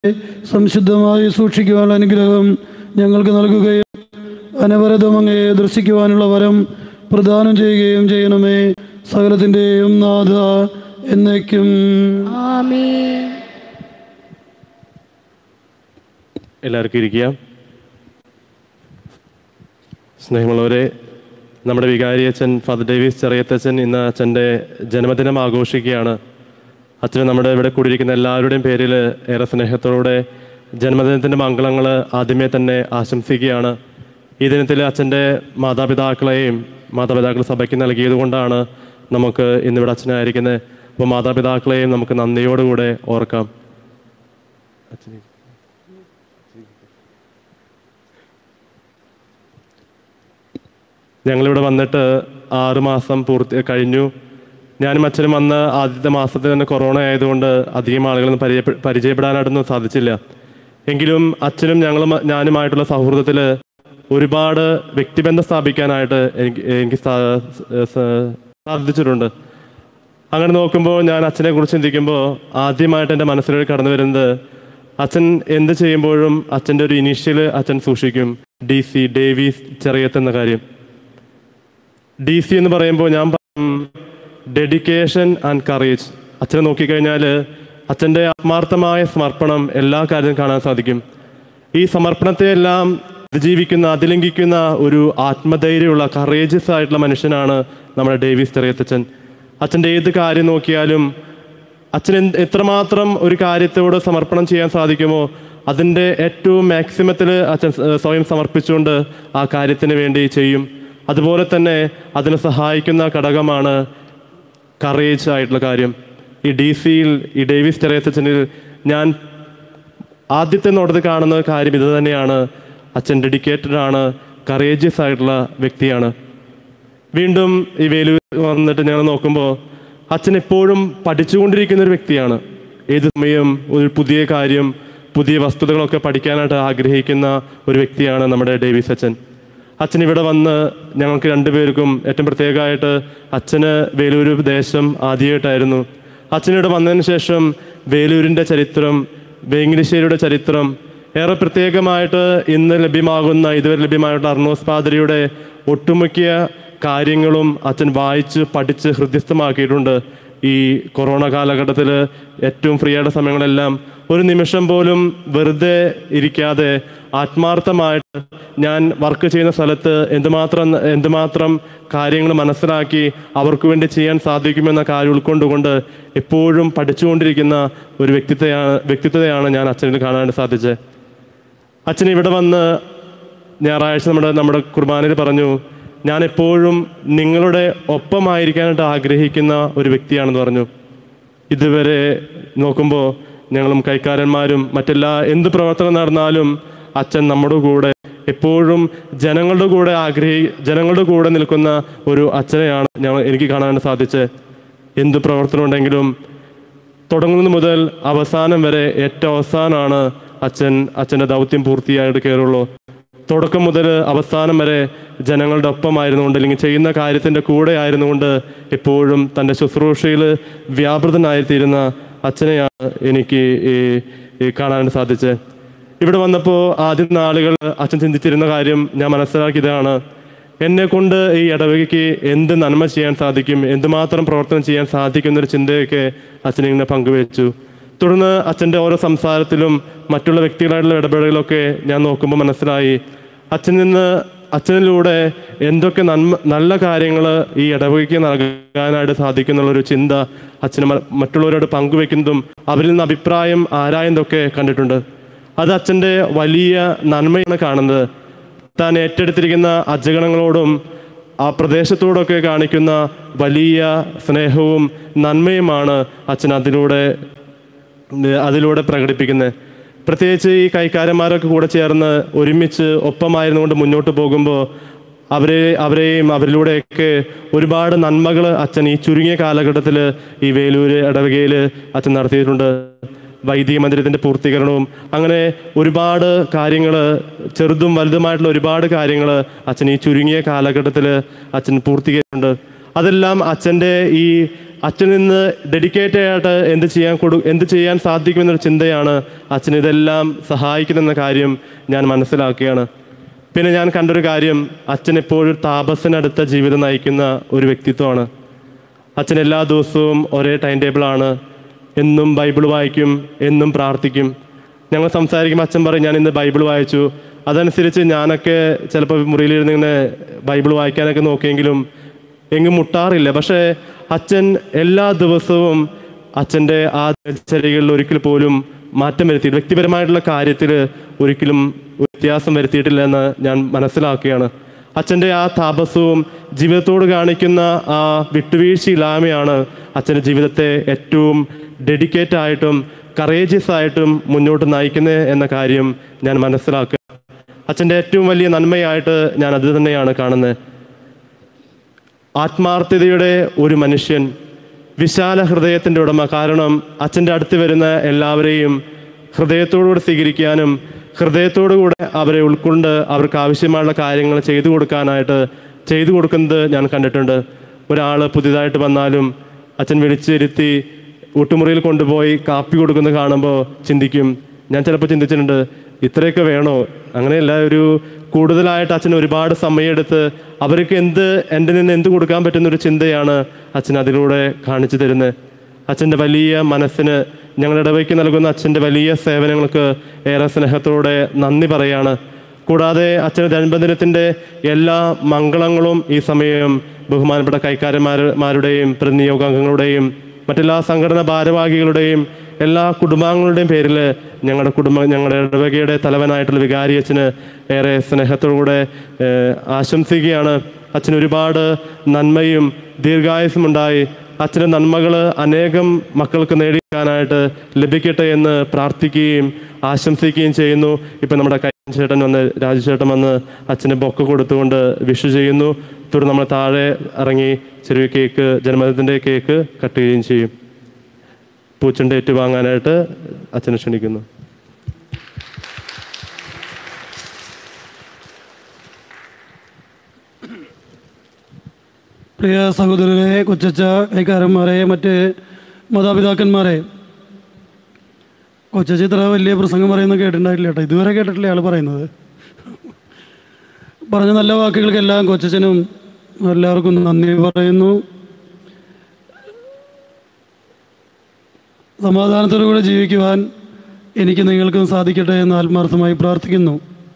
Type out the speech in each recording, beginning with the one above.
സംശുദ്ധമായി സൂക്ഷിക്കുവാനുള്ള അനുഗ്രഹം ഞങ്ങൾക്ക് നൽകുകയും അനവരതം അങ്ങയെ ദർശിക്കുവാനുള്ള വരം പ്രദാനം ചെയ്യുകയും ചെയ്യണമേ സകലത്തിൻ്റെയും നാഥ എന്നേക്കും ആമേൻ എല്ലാവർക്കും ഇരിക്കുക സ്നേഹമുള്ളവരെ നമ്മുടെ വികാരി അച്ഛൻ ഫാദർ ഡേവിസ് ചെറിയത്തച്ഛൻ ഇന്ന് അച്ഛൻ്റെ ജന്മദിനം ആഘോഷിക്കുകയാണ് അച്ഛന് നമ്മുടെ ഇവിടെ കൂടിയിരിക്കുന്ന എല്ലാവരുടെയും പേരിൽ ഏറെ സ്നേഹത്തോടെ ജന്മദിനത്തിൻ്റെ മംഗളങ്ങൾ ആദ്യമേ തന്നെ ആശംസിക്കുകയാണ് ഈ ദിനത്തിൽ അച്ഛൻ്റെ മാതാപിതാക്കളെയും മാതാപിതാക്കൾ സഭയ്ക്ക് നൽകിയത് കൊണ്ടാണ് നമുക്ക് ഇന്നിവിടെ അച്ഛനായിരിക്കുന്നത് അപ്പോൾ മാതാപിതാക്കളെയും നമുക്ക് നന്ദിയോടുകൂടെ ഓർക്കാം ഞങ്ങളിവിടെ വന്നിട്ട് ആറ് മാസം പൂർത്തി കഴിഞ്ഞു ഞാനും അച്ഛനും വന്ന് ആദ്യത്തെ മാസത്തിൽ തന്നെ കൊറോണ ആയതുകൊണ്ട് അധികം ആളുകളൊന്നും പരിചയ പരിചയപ്പെടാനായിട്ടൊന്നും സാധിച്ചില്ല എങ്കിലും അച്ഛനും ഞങ്ങളും ഞാനുമായിട്ടുള്ള സൗഹൃദത്തിൽ ഒരുപാട് വ്യക്തിബന്ധം സ്ഥാപിക്കാനായിട്ട് എനിക്ക് എനിക്ക് സാ- സ- സാധിച്ചിട്ടുണ്ട് അങ്ങനെ നോക്കുമ്പോൾ ഞാൻ അച്ഛനെ കുറിച്ച് ചിന്തിക്കുമ്പോൾ ആദ്യമായിട്ട് എൻ്റെ മനസ്സിലേക്ക് കടന്നു വരുന്നത് അച്ഛൻ എന്ത് ചെയ്യുമ്പോഴും അച്ഛൻ്റെ ഒരു ഇനീഷ്യൽ അച്ഛൻ സൂക്ഷിക്കും ഡി സി ഡേവീസ് ചെറിയത്ത് എന്ന കാര്യം ഡി സി എന്ന് പറയുമ്പോൾ ഞാൻ പറയും ഡെഡിക്കേഷൻ ആൻഡ് കറേജ് അച്ഛനെ നോക്കിക്കഴിഞ്ഞാൽ അച്ഛൻ്റെ ആത്മാർത്ഥമായ സമർപ്പണം എല്ലാ കാര്യവും കാണാൻ സാധിക്കും ഈ സമർപ്പണത്തെ എല്ലാം അതിജീവിക്കുന്ന അതിലംഘിക്കുന്ന ഒരു ആത്മധൈര്യമുള്ള കറേജസ് ആയിട്ടുള്ള മനുഷ്യനാണ് നമ്മുടെ ഡേവിസ് ചെറിയത്തച്ഛൻ അച്ഛൻ്റെ ഏത് കാര്യം നോക്കിയാലും അച്ഛൻ എന്ത് എത്രമാത്രം ഒരു കാര്യത്തോട് സമർപ്പണം ചെയ്യാൻ സാധിക്കുമോ അതിൻ്റെ ഏറ്റവും മാക്സിമത്തിൽ അച്ഛൻ സ- സ്വയം സമർപ്പിച്ചുകൊണ്ട് ആ കാര്യത്തിന് വേണ്ടി ചെയ്യും അതുപോലെ തന്നെ അതിനെ സഹായിക്കുന്ന ഘടകമാണ് കറേജ് ആയിട്ടുള്ള കാര്യം ഈ ഡി സിയിൽ ഈ ഡേവിസ് ചെറിയത്തച്ഛനിൽ ഞാൻ ആദ്യത്തെ നോട്ടത്തിൽ കാണുന്ന കാര്യം ഇത് തന്നെയാണ് അച്ഛൻ ഡെഡിക്കേറ്റഡ് ആണ് കറേജിയസ് ആയിട്ടുള്ള വ്യക്തിയാണ് വീണ്ടും ഈ വേലൂർ വന്നിട്ട് ഞങ്ങൾ നോക്കുമ്പോൾ അച്ഛൻ എപ്പോഴും പഠിച്ചുകൊണ്ടിരിക്കുന്ന ഒരു വ്യക്തിയാണ് ഏത് സമയം ഒരു പുതിയ കാര്യം പുതിയ വസ്തുതകളൊക്കെ പഠിക്കാനായിട്ട് ആഗ്രഹിക്കുന്ന ഒരു വ്യക്തിയാണ് നമ്മുടെ ഡേവിസ് അച്ഛൻ അച്ഛൻ ഇവിടെ വന്ന് ഞങ്ങൾക്ക് രണ്ടുപേർക്കും ഏറ്റവും പ്രത്യേകമായിട്ട് അച്ഛന് വേലൂർ ദേശം ആദ്യമായിട്ടായിരുന്നു അച്ഛനിവിടെ വന്നതിന് ശേഷം വേലൂരിൻ്റെ ചരിത്രം വേങ്ങരശ്ശേരിയുടെ ചരിത്രം ഏറെ പ്രത്യേകമായിട്ട് ഇന്ന് ലഭ്യമാകുന്ന ഇതുവരെ ലഭ്യമായിട്ടുള്ള അർണോസ് പാതിരിയുടെ ഒട്ടുമിക്ക കാര്യങ്ങളും അച്ഛൻ വായിച്ച് പഠിച്ച് ഹൃദ്യസ്ഥമാക്കിയിട്ടുണ്ട് ഈ കൊറോണ കാലഘട്ടത്തിൽ ഏറ്റവും ഫ്രീ ആയിട്ടുള്ള സമയങ്ങളെല്ലാം ഒരു നിമിഷം പോലും വെറുതെ ഇരിക്കാതെ ആത്മാർത്ഥമായിട്ട് ഞാൻ വർക്ക് ചെയ്യുന്ന സ്ഥലത്ത് എന്തുമാത്രം എന്തുമാത്രം കാര്യങ്ങൾ മനസ്സിലാക്കി അവർക്ക് വേണ്ടി ചെയ്യാൻ സാധിക്കുമെന്ന കാര്യം ഉൾക്കൊണ്ടുകൊണ്ട് എപ്പോഴും പഠിച്ചുകൊണ്ടിരിക്കുന്ന ഒരു വ്യക്തിത്വയാണ് വ്യക്തിത്വതയാണ് ഞാൻ അച്ഛനിൽ കാണാൻ സാധിച്ചത് അച്ഛൻ ഇവിടെ വന്ന് ഞായറാഴ്ച നമ്മുടെ നമ്മുടെ കുർബാനയിൽ പറഞ്ഞു ഞാൻ എപ്പോഴും നിങ്ങളുടെ ഒപ്പമായിരിക്കാനായിട്ട് ആഗ്രഹിക്കുന്ന ഒരു വ്യക്തിയാണെന്ന് പറഞ്ഞു ഇതുവരെ നോക്കുമ്പോൾ ഞങ്ങളും കൈക്കാരന്മാരും മറ്റെല്ലാ എന്ത് പ്രവർത്തനം നടന്നാലും അച്ഛൻ നമ്മുടെ കൂടെ എപ്പോഴും ജനങ്ങളുടെ കൂടെ ആഗ്രഹി ജനങ്ങളുടെ കൂടെ നിൽക്കുന്ന ഒരു അച്ഛനെയാണ് ഞങ്ങൾ എനിക്ക് കാണാൻ സാധിച്ചത് എന്ത് പ്രവർത്തനം ഉണ്ടെങ്കിലും തുടങ്ങുന്നത് മുതൽ അവസാനം വരെ ഏറ്റവും അവസാനമാണ് അച്ഛൻ അച്ഛൻ്റെ ദൗത്യം പൂർത്തിയായിട്ട് കയറുള്ളൂ തുടക്കം മുതൽ അവസാനം വരെ ജനങ്ങളുടെ ഒപ്പമായിരുന്നുകൊണ്ട് അല്ലെങ്കിൽ ചെയ്യുന്ന കാര്യത്തിൻ്റെ കൂടെ ആയിരുന്നുകൊണ്ട് എപ്പോഴും തൻ്റെ ശുശ്രൂഷയിൽ വ്യാപൃതനായിത്തീരുന്ന അച്ഛനെയാണ് എനിക്ക് ഈ ഈ കാണാൻ സാധിച്ചത് ഇവിടെ വന്നപ്പോൾ ആദ്യം നാളുകൾ അച്ഛൻ ചിന്തിച്ചിരുന്ന കാര്യം ഞാൻ മനസ്സിലാക്കിയതാണ് എന്നെ കൊണ്ട് ഈ ഇടവകയ്ക്ക് എന്ത് നന്മ ചെയ്യാൻ സാധിക്കും എന്തുമാത്രം പ്രവർത്തനം ചെയ്യാൻ സാധിക്കും എന്നൊരു ചിന്തയൊക്കെ അച്ഛൻ ഇങ്ങനെ പങ്കുവച്ചു തുടർന്ന് അച്ഛൻ്റെ ഓരോ സംസാരത്തിലും മറ്റുള്ള വ്യക്തികളായിട്ടുള്ള ഇടപെടലുകളൊക്കെ ഞാൻ നോക്കുമ്പോൾ മനസ്സിലായി അച്ഛൻ നിന്ന് അച്ഛനിലൂടെ എന്തൊക്കെ നന്മ നല്ല കാര്യങ്ങൾ ഈ ഇടവകയ്ക്ക് നൽകാനായിട്ട് സാധിക്കുന്നുള്ളൊരു ചിന്ത അച്ഛന് മ- മറ്റുള്ളവരോട് പങ്കുവെക്കുന്നതും അവരിൽ നിന്ന് അഭിപ്രായം ആരായെന്നൊക്കെ കണ്ടിട്ടുണ്ട് അത് അച്ഛൻ്റെ വലിയ നന്മയാണ് കാണുന്നത് താൻ ഏറ്റെടുത്തിരിക്കുന്ന അജഗണങ്ങളോടും ആ പ്രദേശത്തോടൊക്കെ കാണിക്കുന്ന വലിയ സ്നേഹവും നന്മയുമാണ് അച്ഛൻ അതിലൂടെ അതിലൂടെ പ്രകടിപ്പിക്കുന്നത് പ്രത്യേകിച്ച് ഈ കൈക്കാരന്മാരൊക്കെ കൂടെ ചേർന്ന് ഒരുമിച്ച് ഒപ്പമായിരുന്നുകൊണ്ട് മുന്നോട്ട് പോകുമ്പോൾ അവരെ അവരെയും അവരിലൂടെയൊക്കെ ഒരുപാട് നന്മകൾ അച്ഛൻ ഈ ചുരുങ്ങിയ കാലഘട്ടത്തിൽ ഈ വേലൂർ ഇടവകയിൽ അച്ഛൻ നടത്തിയിട്ടുണ്ട് വൈദിക മന്ദിരത്തിൻ്റെ പൂർത്തീകരണവും അങ്ങനെ ഒരുപാട് കാര്യങ്ങൾ ചെറുതും വലുതുമായിട്ടുള്ള ഒരുപാട് കാര്യങ്ങൾ അച്ഛൻ ഈ ചുരുങ്ങിയ കാലഘട്ടത്തിൽ അച്ഛൻ പൂർത്തീകരിച്ചിട്ടുണ്ട് അതെല്ലാം അച്ഛൻ്റെ ഈ അച്ഛനിൽ നിന്ന് ഡെഡിക്കേറ്റഡ് ആയിട്ട് എന്ത് ചെയ്യാൻ കൊടു എന്ത് ചെയ്യാൻ സാധിക്കുമെന്നൊരു ചിന്തയാണ് അച്ഛൻ ഇതെല്ലാം സഹായിക്കുന്നെന്ന കാര്യം ഞാൻ മനസ്സിലാക്കുകയാണ് പിന്നെ ഞാൻ കണ്ടൊരു കാര്യം അച്ഛൻ എപ്പോഴും താപസിനടുത്ത ജീവിതം നയിക്കുന്ന ഒരു വ്യക്തിത്വമാണ് അച്ഛൻ എല്ലാ ദിവസവും ഒരേ ടൈം ടേബിളാണ് എന്നും ബൈബിൾ വായിക്കും എന്നും പ്രാർത്ഥിക്കും ഞങ്ങൾ സംസാരിക്കുമ്പോൾ അച്ഛൻ പറയും ഞാൻ ഇന്ന് ബൈബിൾ വായിച്ചു അതനുസരിച്ച് ഞാനൊക്കെ ചിലപ്പോൾ മുറിയിലിരുന്ന് ഇങ്ങനെ ബൈബിൾ വായിക്കാനൊക്കെ നോക്കിയെങ്കിലും എങ്ങും മുട്ടാറില്ല പക്ഷേ അച്ഛൻ എല്ലാ ദിവസവും അച്ഛൻ്റെ ആ ദിനചര്യകളിൽ ഒരിക്കൽ പോലും മാറ്റം വരുത്തി വ്യക്തിപരമായിട്ടുള്ള കാര്യത്തിൽ ഒരിക്കലും വ്യത്യാസം വരുത്തിയിട്ടില്ല എന്ന് ഞാൻ മനസ്സിലാക്കുകയാണ് അച്ഛൻ്റെ ആ താപസവും ജീവിതത്തോട് കാണിക്കുന്ന ആ വിട്ടുവീഴ്ചയില്ലായ്മയാണ് അച്ഛൻ്റെ ജീവിതത്തെ ഏറ്റവും ഡെഡിക്കേറ്റ് ആയിട്ടും കറേജിയസ് ആയിട്ടും മുന്നോട്ട് നയിക്കുന്നത് എന്ന കാര്യം ഞാൻ മനസ്സിലാക്കുക അച്ഛൻ്റെ ഏറ്റവും വലിയ നന്മയായിട്ട് ഞാൻ അത് തന്നെയാണ് കാണുന്നത് ആത്മാർത്ഥതയുടെ ഒരു മനുഷ്യൻ വിശാല ഹൃദയത്തിൻ്റെ ഉടമ കാരണം അച്ഛൻ്റെ അടുത്ത് വരുന്ന എല്ലാവരെയും ഹൃദയത്തോടുകൂടി സ്വീകരിക്കാനും ഹൃദയത്തോടുകൂടെ അവരെ ഉൾക്കൊണ്ട് അവർക്ക് ആവശ്യമായുള്ള കാര്യങ്ങൾ ചെയ്തു കൊടുക്കാനായിട്ട് ചെയ്തു കൊടുക്കുന്നത് ഞാൻ കണ്ടിട്ടുണ്ട് ഒരാൾ പുതിയതായിട്ട് വന്നാലും അച്ഛൻ വിളിച്ചിരുത്തി ഊട്ടുമുറിയിൽ കൊണ്ടുപോയി കാപ്പി കൊടുക്കുന്നത് കാണുമ്പോൾ ചിന്തിക്കും ഞാൻ ചിലപ്പോൾ ചിന്തിച്ചിട്ടുണ്ട് ഇത്രയൊക്കെ വേണോ അങ്ങനെയല്ല ഒരു കൂടുതലായിട്ട് അച്ഛൻ ഒരുപാട് സമയമെടുത്ത് അവർക്ക് എന്ത് എൻ്റെ നിന്ന് എന്ത് കൊടുക്കാൻ പറ്റുന്ന ഒരു ചിന്തയാണ് അച്ഛൻ അതിലൂടെ കാണിച്ചു തരുന്നത് അച്ഛൻ്റെ വലിയ മനസ്സിന് ഞങ്ങളുടെ ഇടവയ്ക്ക് നൽകുന്ന അച്ഛൻ്റെ വലിയ സേവനങ്ങൾക്ക് ഏറെ സ്നേഹത്തോടെ നന്ദി പറയാണ് കൂടാതെ അച്ഛൻ്റെ ജന്മദിനത്തിൻ്റെ എല്ലാ മംഗളങ്ങളും ഈ സമയം ബഹുമാനപ്പെട്ട കൈക്കാരന്മാരുടെയും പ്രതിനിയോഗാംഗങ്ങളുടെയും മറ്റെല്ലാ സംഘടനാ ഭാരവാഹികളുടെയും എല്ലാ കുടുംബാംഗങ്ങളുടെയും പേരിൽ ഞങ്ങളുടെ കുടുംബ ഞങ്ങളുടെ ഇടവകയുടെ തലവനായിട്ടുള്ള വികാരി അച്ഛന് ഏറെ സ്നേഹത്തോടുകൂടെ ഏഹ്, ആശംസിക്കുകയാണ് അച്ഛന് ഒരുപാട് നന്മയും ദീർഘായുസ്സും ഉണ്ടായി അച്ഛൻ്റെ നന്മകൾ അനേകം മക്കൾക്ക് നേടിക്കാനായിട്ട് ലഭിക്കട്ടെ എന്ന് പ്രാർത്ഥിക്കുകയും ആശംസിക്കുകയും ചെയ്യുന്നു ഇപ്പം നമ്മുടെ കൈ ചേട്ടൻ വന്ന് രാജു ചേട്ടൻ വന്ന് അച്ഛന് ബൊക്ക കൊടുത്തുകൊണ്ട് വിഷു ചെയ്യുന്നു തുടർന്ന് നമ്മൾ താഴെ ഇറങ്ങി ചെറിയ കേക്ക് ജന്മദിനത്തിൻ്റെ കേക്ക് കട്ട് ചെയ്യുകയും ചെയ്യും പൂച്ചൻ്റെ ഏറ്റുവാങ്ങാനായിട്ട് അച്ഛനെ ക്ഷണിക്കുന്നു പ്രിയ സഹോദരരെ കൊച്ചച്ച കൈക്കാരന്മാരെ മറ്റ് മാതാപിതാക്കന്മാരെ കൊച്ചച്ച ഇത്ര വലിയ പ്രസംഗം പറയുന്നത് കേട്ടിട്ടുണ്ടായിട്ടില്ല കേട്ടോ ഇതുവരെ കേട്ടിട്ടില്ല ആൾ പറയുന്നത് പറഞ്ഞ നല്ല വാക്കുകൾക്കെല്ലാം കൊച്ചച്ചനും എല്ലാവർക്കും നന്ദി പറയുന്നു സമാധാനത്തോടു കൂടെ ജീവിക്കുവാൻ എനിക്ക് നിങ്ങൾക്കും സാധിക്കട്ടെ എന്ന് ആത്മാർത്ഥമായി പ്രാർത്ഥിക്കുന്നു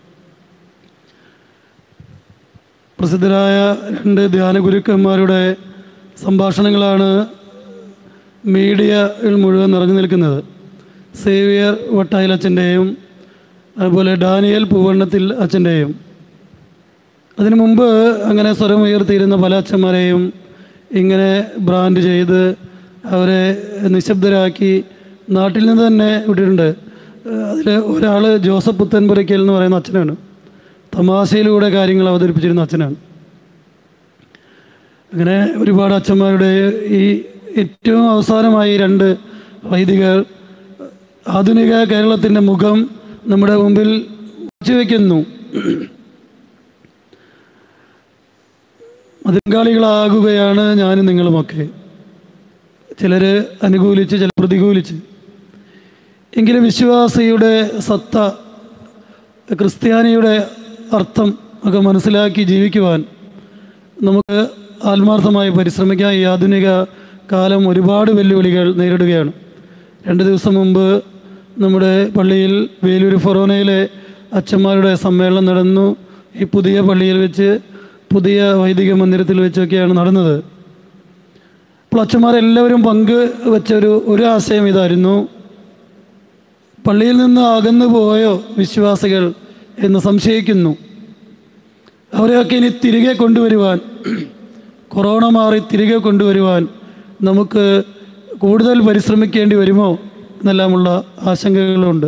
പ്രസിദ്ധരായ രണ്ട് ധ്യാന ഗുരുക്കന്മാരുടെ സംഭാഷണങ്ങളാണ് മീഡിയയിൽ മുഴുവൻ നിറഞ്ഞു നിൽക്കുന്നത് സേവിയർ വട്ടായിൽ അച്ഛൻ്റെയും അതുപോലെ ഡാനിയൽ പൂവണ്ണത്തിൽ അച്ഛൻ്റെയും അതിനു മുമ്പ് അങ്ങനെ സ്വരം ഉയർത്തിയിരുന്ന പല അച്ഛന്മാരെയും ഇങ്ങനെ ബ്രാൻഡ് ചെയ്ത് അവരെ നിശബ്ദരാക്കി നാട്ടിൽ നിന്ന് തന്നെ വിട്ടിട്ടുണ്ട് അതിൽ ഒരാൾ ജോസഫ് പുത്തൻപുരയ്ക്കൽ എന്ന് പറയുന്ന അച്ഛനാണ് തമാശയിലൂടെ കാര്യങ്ങൾ അവതരിപ്പിച്ചിരുന്ന അച്ഛനാണ് അങ്ങനെ ഒരുപാട് അച്ഛന്മാരുടെ ഈ ഏറ്റവും അവസാനമായി രണ്ട് വൈദികർ ആധുനിക കേരളത്തിൻ്റെ മുഖം നമ്മുടെ മുമ്പിൽ വയ്ക്കുന്നു മതങ്കാളികളാകുകയാണ് ഞാനും നിങ്ങളുമൊക്കെ ചിലർ അനുകൂലിച്ച് ചിലർ പ്രതികൂലിച്ച് എങ്കിലും വിശ്വാസിയുടെ സത്ത ക്രിസ്ത്യാനിയുടെ അർത്ഥം ഒക്കെ മനസ്സിലാക്കി ജീവിക്കുവാൻ നമുക്ക് ആത്മാർത്ഥമായി പരിശ്രമിക്കാം ഈ ആധുനിക കാലം ഒരുപാട് വെല്ലുവിളികൾ നേരിടുകയാണ് രണ്ട് ദിവസം മുമ്പ് നമ്മുടെ പള്ളിയിൽ വേലൂർ ഫൊറോനയിലെ അച്ഛന്മാരുടെ സമ്മേളനം നടന്നു ഈ പുതിയ പള്ളിയിൽ വെച്ച് പുതിയ വൈദിക മന്ദിരത്തിൽ വെച്ചൊക്കെയാണ് നടന്നത് അപ്പോൾ അച്ഛന്മാരെല്ലാവരും പങ്ക് വെച്ചൊരു ഒരു ആശയം ഇതായിരുന്നു പള്ളിയിൽ നിന്ന് അകന്നു പോയോ വിശ്വാസികൾ എന്ന് സംശയിക്കുന്നു അവരെയൊക്കെ ഇനി തിരികെ കൊണ്ടുവരുവാൻ കൊറോണ മാറി തിരികെ കൊണ്ടുവരുവാൻ നമുക്ക് കൂടുതൽ പരിശ്രമിക്കേണ്ടി വരുമോ എന്നെല്ലാമുള്ള ആശങ്കകളുണ്ട്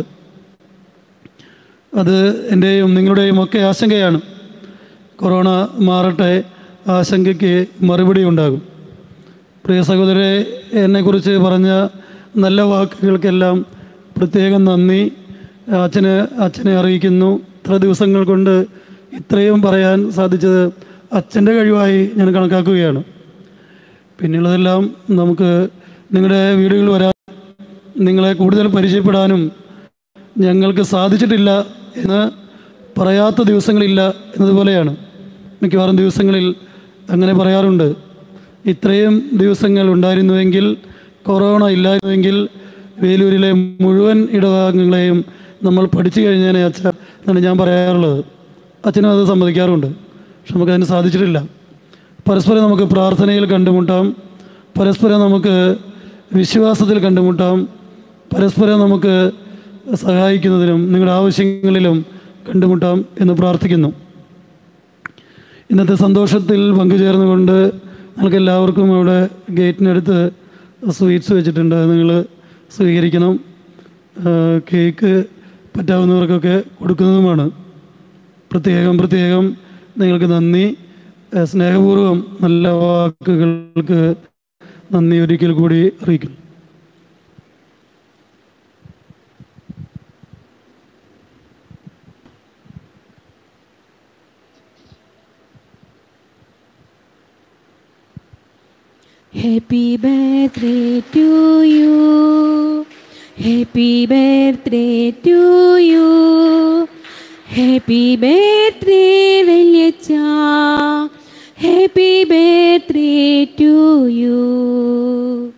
അത് എൻ്റെയും നിങ്ങളുടെയും ഒക്കെ ആശങ്കയാണ് കൊറോണ മാറട്ടെ ആശങ്കയ്ക്ക് മറുപടി ഉണ്ടാകും പ്രിയ സഹോദരരെ എന്നെക്കുറിച്ച് പറഞ്ഞ നല്ല വാക്കുകൾക്കെല്ലാം പ്രത്യേകം നന്ദി അച്ഛന് അച്ഛനെ അറിയിക്കുന്നു ഇത്ര ദിവസങ്ങൾ കൊണ്ട് ഇത്രയും പറയാൻ സാധിച്ചത് അച്ഛൻ്റെ കഴിവായി ഞാൻ കണക്കാക്കുകയാണ് പിന്നെയുള്ളതെല്ലാം നമുക്ക് നിങ്ങളുടെ വീടുകളിൽ വരാൻ നിങ്ങളെ കൂടുതൽ പരിചയപ്പെടാനും ഞങ്ങൾക്ക് സാധിച്ചിട്ടില്ല എന്ന് പറയാത്ത ദിവസങ്ങളില്ല എന്നതുപോലെയാണ് മിക്കവാറും ദിവസങ്ങളിൽ അങ്ങനെ പറയാറുണ്ട് ഇത്രയും ദിവസങ്ങൾ ഉണ്ടായിരുന്നുവെങ്കിൽ കൊറോണ ഇല്ലായിരുന്നുവെങ്കിൽ വേലൂരിലെ മുഴുവൻ ഇടഭാഗങ്ങളെയും നമ്മൾ പഠിച്ചു കഴിഞ്ഞേനെ അച്ഛ എന്നാണ് ഞാൻ പറയാറുള്ളത് അച്ഛനും അത് സമ്മതിക്കാറുണ്ട് പക്ഷെ നമുക്കതിന് സാധിച്ചിട്ടില്ല പരസ്പരം നമുക്ക് പ്രാർത്ഥനയിൽ കണ്ടുമുട്ടാം പരസ്പരം നമുക്ക് വിശ്വാസത്തിൽ കണ്ടുമുട്ടാം പരസ്പരം നമുക്ക് സഹായിക്കുന്നതിനും നിങ്ങളുടെ ആവശ്യങ്ങളിലും കണ്ടുമുട്ടാം എന്ന് പ്രാർത്ഥിക്കുന്നു ഇന്നത്തെ സന്തോഷത്തിൽ പങ്കുചേർന്നുകൊണ്ട് നിങ്ങൾക്ക് എല്ലാവർക്കും അവിടെ ഗേറ്റിനടുത്ത് സ്വീറ്റ്സ് വെച്ചിട്ടുണ്ട് അത് നിങ്ങൾ സ്വീകരിക്കണം ആ, കേക്ക് പറ്റാവുന്നവർക്കൊക്കെ കൊടുക്കുന്നതുമാണ് പ്രത്യേകം പ്രത്യേകം നിങ്ങൾക്ക് നന്ദി ആ, സ്നേഹപൂർവ്വം നല്ല വാക്കുകൾക്ക് നന്ദി ഒരിക്കൽ കൂടി അറിയിക്കുന്നു Happy birthday to you. Happy birthday to you. Happy birthday, Velyacha. Happy birthday to you.